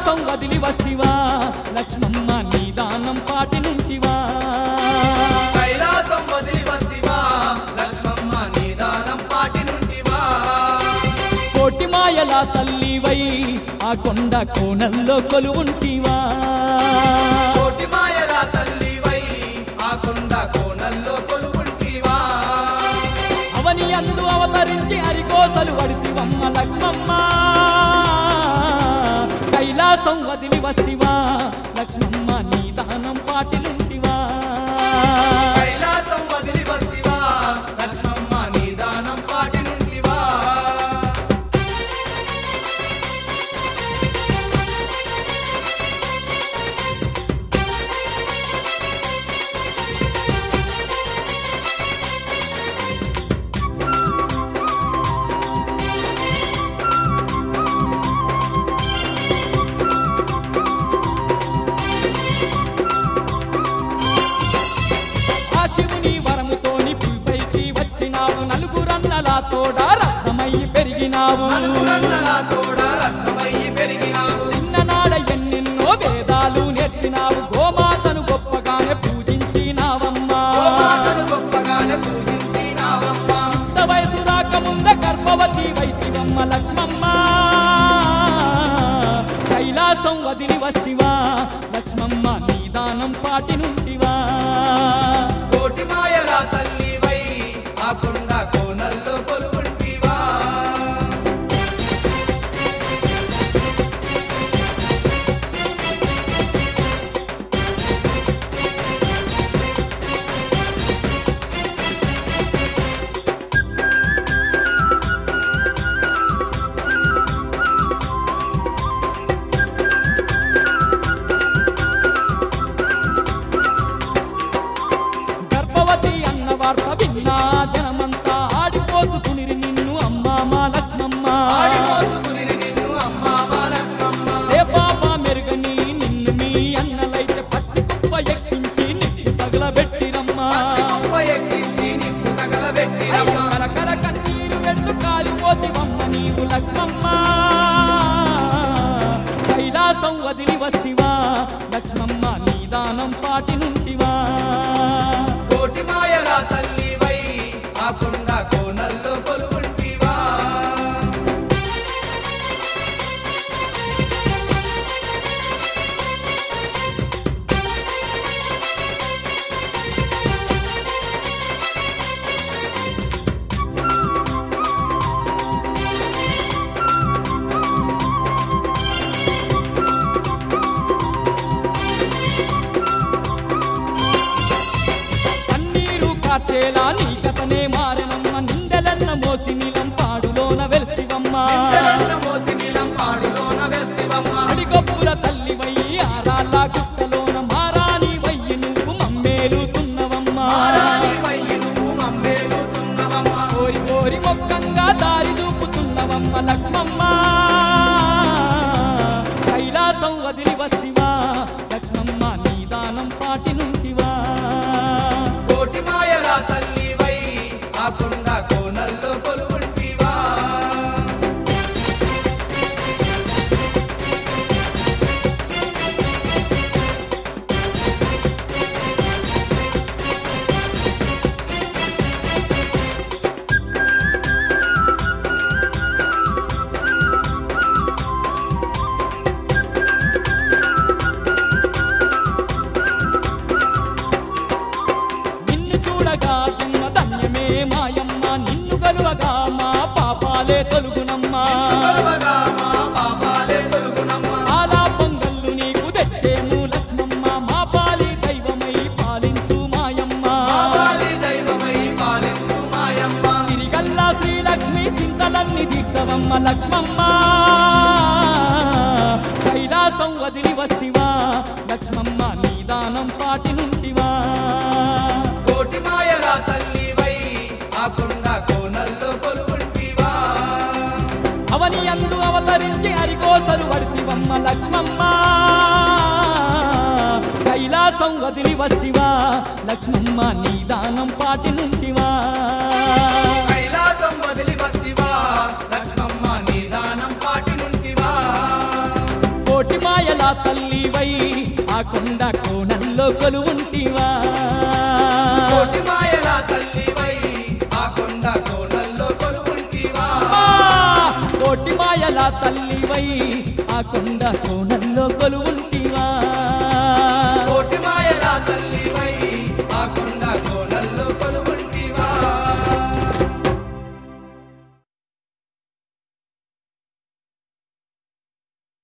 కైలాసం వదిలి వస్తివా లక్ష్మమ్మ నీ దానం పాటి నుంటివా కైలాసం వదిలి వస్తివా లక్ష్మమ్మ నిదానం పాటి నుండివా కోటి మాయల తల్లివై ఆ కొండ కోణంలో కొలువుంటివా కోటి మాయల తల్లివై ఆ కొండ కోణల్లో కొలువుంటివా అవని అందు అవతరించి అరికోసలు వడితివమ్మ లక్ష్మమ్మ కైలాసం వదిలి వస్తివా లక్ష్మమ్మ నీ దానం పాటిలుంటివా కైలాసం వదిలి వస్తివా లక్ష్మమ్మ నిదానం పాటి నుండివా ఆ శివుని వరముతోని పైకి వచ్చినావు నలుగురన్నలా తోడా రక్తమయ్యి పెరిగినావు నలుగురన్నల తోడ రత్నమయ్యి పెరిగినావు చిన్ననాడ ఎన్నెన్నో వేదాలు నేర్చినావు గోమాతను గొప్పగానే పూజించినావమ్మా గోమాతను గొప్పగానే పూజించినావమ్మా ఇంత వయసు రాకముంద గర్భవతి వైతివమ్మ లక్ష్మమ్మ కైలాసం వదిలి వస్తివా లక్ష్మమ్మ నీ దానం పాటి నుండివా కోటి మాయల తల్లివై ఆ కొండ కోనల్లో కొలువుంటివా గర్భవతి అన్న వార్త విన్నా జనమంతా ఆడిపోసుకునిరి నిన్ను అమ్మా మా లక్ష్మమ్మ ఆడిపోసుకునిరి నిన్ను అమ్మా మా లక్ష్మమ్మ ఏ పాప మెరుగని నిన్ను మీ అన్నలైతే పత్తి కుప్ప ఎక్కించి నిన్ను తగలబెట్టిరమ్మా పత్తి కుప్ప ఎక్కించి నిప్పు తగలబెట్టిరమ్మ కరకర కన్నీరు వెంటు కాలిపోతివమ్మ నీవు లక్ష్మమ్మ కైలాసం వదిలి వస్తివా లక్ష్మమ్మ నీ దానం పాటి నుండివా కోటి మాయల తల్లివై ఆ కొండ కోనల్లో కొలువుంటివా కన్నీరు కార్చేలా నీ కథనే మారనమ్మ నిందెలన్న మోసి నీలం పాడులోన వెలిసివమ్మ నిందలన్న మోసి నీలం పాడులోన వెలిసివమ్మ అడిగొప్పుల తల్లివయ్యి ఆరాళ్ళ గుట్టలోన మారాని వయ్యి నువ్వు మమ్మేలుతున్నవమ్మ మారాని వయ్యి నువ్వు మమ్మేలుతున్నవమ్మ కోరి కోరి మొక్కంగా దారి దూపుతున్నవమ్మ లక్ష్మమ్మ కైలాసం వదిలి వస్తివా లక్ష్మమ్మ నీ దానం పాటి నుండివా కోటి మాయల తల్లివై ఆ కొండ కోనల్లో కొలువుంటివా నిన్ను చూడగా జన్మ ధన్యమే మాయమ్మ నిన్ను కలువగా మా పాపాలే తొలుగునమ్మా కొలువగా మా పాపాలే తొలుగునమ్మ ఆలా పొంగల్లు నీకు తెచ్చేను లక్ష్మమ్మ మా పాలి దైవమై పాలించు మాయమ్మ పాపాలి దైవమై పాలించు మాయమ్మ తిరిగల్లా శ్రీలక్ష్మి చింతలన్నీ దీక్షవమ్మ లక్ష్మమ్మ కైలాసం వదిలి వస్తివా లక్ష్మమ్మ నీ దానం పాటి నుండివా కోటి మాయల తల్లివై ఆ కొండ కోనల్లో కొలువుంటివా అవని అందు అవతరించి అరికోసలు వడితివమ్మ లక్ష్మమ్మ కైలాసం వదిలి వస్తివా లక్ష్మమ్మ నీ దానం పాటి నుంటివా కైలాసం వదిలి వస్తివా లక్ష్మమ్మ నిదానం పాటి నుండివా కోటి మాయ కొండ కోణంలో కొలువుంటివా కోటి మాయల తల్లివై ఆ కొండ కోనల్లో కొలువుంటివా ఆ, కోటి మాయల తల్లివై ఆ కొండ కోణ